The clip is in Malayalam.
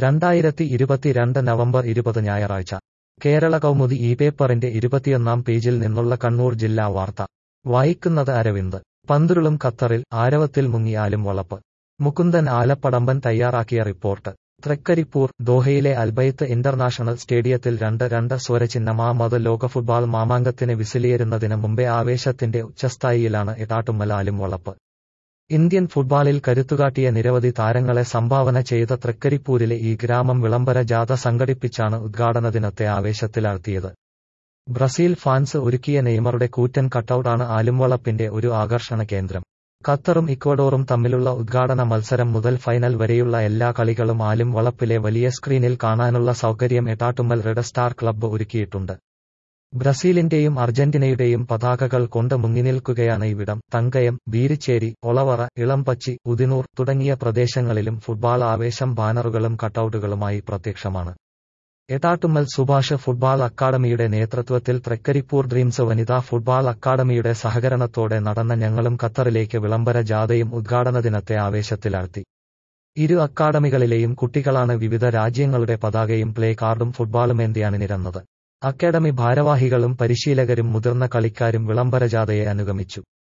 രണ്ടായിരത്തി ഇരുപത്തിരണ്ട് നവംബർ ഇരുപത് ഞായറാഴ്ച കേരള കൗമുദി ഈ പേപ്പറിന്റെ ഇരുപത്തിയൊന്നാം പേജിൽ നിന്നുള്ള കണ്ണൂർ ജില്ലാ വാർത്ത വായിക്കുന്നത് അരവിന്ദ് പന്തുരുളും ഖത്തറിൽ ആരവത്തിൽ മുങ്ങി ആലും വളപ്പ് മുകുന്ദൻ ആലപ്പടമ്പൻ തയ്യാറാക്കിയ റിപ്പോർട്ട് തൃക്കരിപ്പൂർ ദോഹയിലെ അൽബൈത്ത് ഇന്റർനാഷണൽ സ്റ്റേഡിയത്തിൽ രണ്ട് രണ്ട് സ്വരചിഹ്നമാമത് ലോക ഫുട്ബോൾ മാമാങ്കത്തിന് വിസിലിയേറുന്നതിന് മുമ്പേ ആവേശത്തിന്റെ ഉച്ചസ്ഥായിയിലാണ് എടാട്ടുമ്മൽ ആലും വളപ്പ് ഇന്ത്യൻ ഫുട്ബോളിൽ കരുത്തുകാട്ടിയ നിരവധി താരങ്ങളെ സംഭാവന ചെയ്ത തൃക്കരിപ്പൂരിലെ ഈ ഗ്രാമം വിളംബര ജാഥ സംഘടിപ്പിച്ചാണ് ഉദ്ഘാടന ദിനത്തെ ആവേശത്തിലാഴ്ത്തിയത് ബ്രസീൽ ഫാൻസ് ഒരുക്കിയ നെയ്മറുടെ കൂറ്റൻ കട്ടൌട്ടാണ് ആലുംവളപ്പിന്റെ ഒരു ആകർഷണ കേന്ദ്രം ഖത്തറും ഇക്വഡോറും തമ്മിലുള്ള ഉദ്ഘാടന മത്സരം മുതൽ ഫൈനൽ വരെയുള്ള എല്ലാ കളികളും ആലും വളപ്പിലെ വലിയ സ്ക്രീനിൽ കാണാനുള്ള സൗകര്യം എട്ടാട്ടുമ്മൽ റെഡ് സ്റ്റാർ ക്ലബ്ബ് ഒരുക്കിയിട്ടുണ്ട് ബ്രസീലിന്റെയും അർജന്റീനയുടെയും പതാകകൾ കൊണ്ട് മുങ്ങിനിൽക്കുകയാണ് ഇവിടം തങ്കയം ബീരിച്ചേരി ഒളവറ ഇളംപച്ചി ഉദിനൂർ തുടങ്ങിയ പ്രദേശങ്ങളിലും ഫുട്ബോൾ ആവേശം ബാനറുകളും കട്ടൌട്ടുകളുമായി പ്രത്യക്ഷമാണ് എടാട്ടുമ്മൽ സുഭാഷ് ഫുട്ബോൾ അക്കാദമിയുടെ നേതൃത്വത്തിൽ തൃക്കരിപ്പൂർ ഡ്രീംസ് വനിതാ ഫുട്ബോൾ അക്കാദമിയുടെ സഹകരണത്തോടെ നടന്ന ഞങ്ങളും ഖത്തറിലേക്ക് വിളംബര ജാഥയും ഉദ്ഘാടന ദിനത്തെ ആവേശത്തിലാഴ്ത്തി ഇരു അക്കാദമികളിലെയും കുട്ടികളാണ് വിവിധ രാജ്യങ്ങളുടെ പതാകയും പ്ലേ കാർഡും ഫുട്ബോളുമേന്തിയാണ് നിരന്നത് അക്കാദമി ഭാരവാഹികളും പരിശീലകരും മുതിർന്ന കളിക്കാരും വിളംബര ജാഥയെ അനുഗമിച്ചു